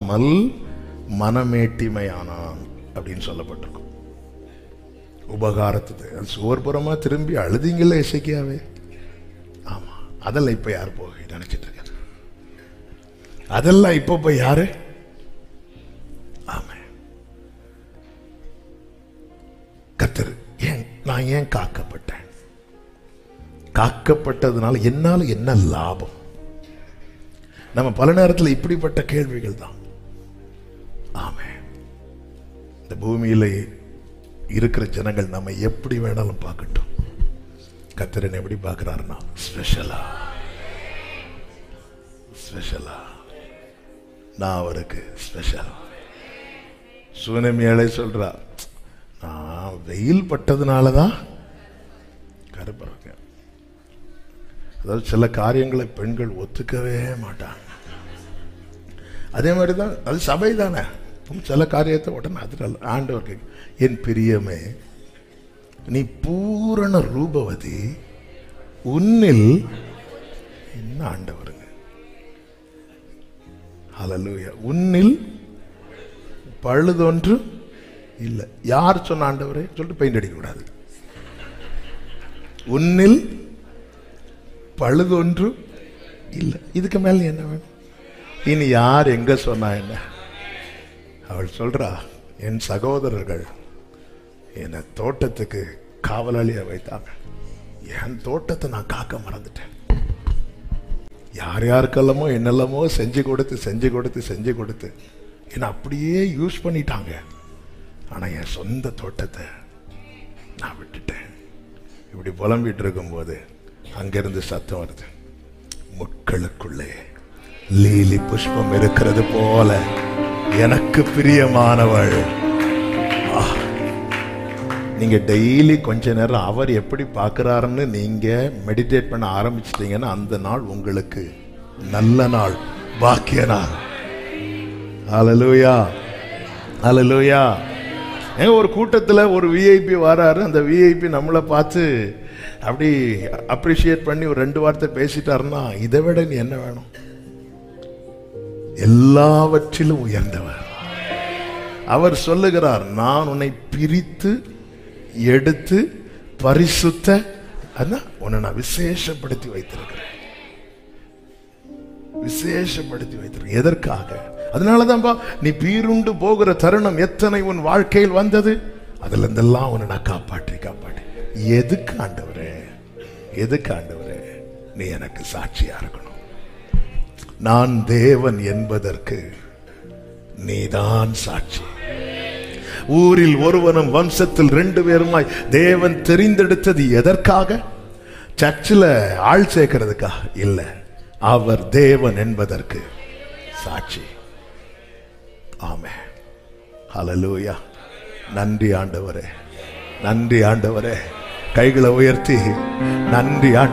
இல்லாமல் மனமேட்டிமையானான் அப்படின்னு சொல்லப்பட்டிருக்கும் உபகாரத்துக்கு அது சுவர்புறமா திரும்பி அழுதிங்கல்ல இசைக்கியாவே ஆமா அதெல்லாம் இப்ப யார் போய் நினைச்சிட்டு இருக்காரு அதெல்லாம் இப்போ போய் யாரு ஆமா கத்தர் ஏன் நான் ஏன் காக்கப்பட்டேன் காக்கப்பட்டதுனால என்னால என்ன லாபம் நம்ம பல நேரத்தில் இப்படிப்பட்ட கேள்விகள் தான் ஆமே இந்த பூமியில இருக்கிற ஜனங்கள் நம்ம எப்படி வேணாலும் பார்க்கட்டும் கத்திரன் எப்படி பார்க்கிறாருன்னா ஸ்பெஷலா ஸ்பெஷலா நான் அவருக்கு ஸ்பெஷல் சுனமி ஏழை சொல்றா நான் வெயில் பட்டதுனால தான் கருப்பறங்க அதாவது சில காரியங்களை பெண்கள் ஒத்துக்கவே மாட்டாங்க அதே மாதிரி தான் அது சபை தானே சில காரியத்தை உடனே அதில் ஆண்டவருக்கு என் பிரியமே நீ பூரண ரூபவதி உன்னில் என்ன ஆண்டவருங்க ஹalleluya உன்னில் பழுதொன்று இல்லை யார் சொன்ன ஆண்டவரே சொல்லிட்டு பெயிண்ட் அடிக்க கூடாது உன்னில் பழுதொன்று இல்லை இதுக்கு மேல என்ன வேணும் இனி யார் எங்க சொன்னா என்ன அவள் சொல்றா என் சகோதரர்கள் என்னை தோட்டத்துக்கு காவலாளியா வைத்தாங்க என் தோட்டத்தை நான் காக்க மறந்துட்டேன் யார் யாருக்கெல்லாமோ என்னெல்லாமோ செஞ்சு கொடுத்து செஞ்சு கொடுத்து செஞ்சு கொடுத்து என்னை அப்படியே யூஸ் பண்ணிட்டாங்க ஆனா என் சொந்த தோட்டத்தை நான் விட்டுட்டேன் இப்படி புலம்பிட்டு இருக்கும்போது அங்கிருந்து சத்தம் வருது முட்களுக்குள்ளே லீலி புஷ்பம் இருக்கிறது போல எனக்கு பிரியமானவள் ஆ. நீங்க டெய்லி கொஞ்ச நேரம் அவர் எப்படி பார்க்கறாருன்னு நீங்க மெடிடேட் பண்ண ஆரம்பிச்சிட்டீங்கன்னா அந்த நாள் உங்களுக்கு நல்ல நாள் பாக்கிய நாள் ஹalleluya ஹalleluya ஏங்க ஒரு கூட்டத்துல ஒரு விஐபி வராரு அந்த விஐபி நம்மளை பார்த்து அப்படி அப்ரிஷியேட் பண்ணி ஒரு ரெண்டு வார்த்தை பேசிட்டாருன்னா இதை விட நீ என்ன வேணும் எல்லாவற்றிலும் உயர்ந்தவர் அவர் சொல்லுகிறார் நான் உன்னை பிரித்து எடுத்து பரிசுத்த அதான் உன்னை நான் விசேஷப்படுத்தி வைத்திருக்கிறேன் விசேஷப்படுத்தி வைத்திருக்கிறேன் எதற்காக அதனாலதான்பா நீ பீருண்டு போகிற தருணம் எத்தனை உன் வாழ்க்கையில் வந்தது அதுல இருந்தெல்லாம் உன்னை நான் காப்பாற்றி காப்பாற்றி எதுக்கு ஆண்டவரே எதுக்கு ஆண்டவரே நீ எனக்கு சாட்சியா இருக்கணும் நான் தேவன் என்பதற்கு நீதான் சாட்சி ஊரில் ஒருவனும் வம்சத்தில் ரெண்டு பேருமாய் தேவன் தெரிந்தெடுத்தது எதற்காக சர்ச்சில் ஆள் சேர்க்கிறதுக்கா இல்ல அவர் தேவன் என்பதற்கு சாட்சி ஆமே ஹalleluya நன்றி ஆண்டவரே நன்றி ஆண்டவரே கைகளை உயர்த்தி நன்றி ஆண்டவரே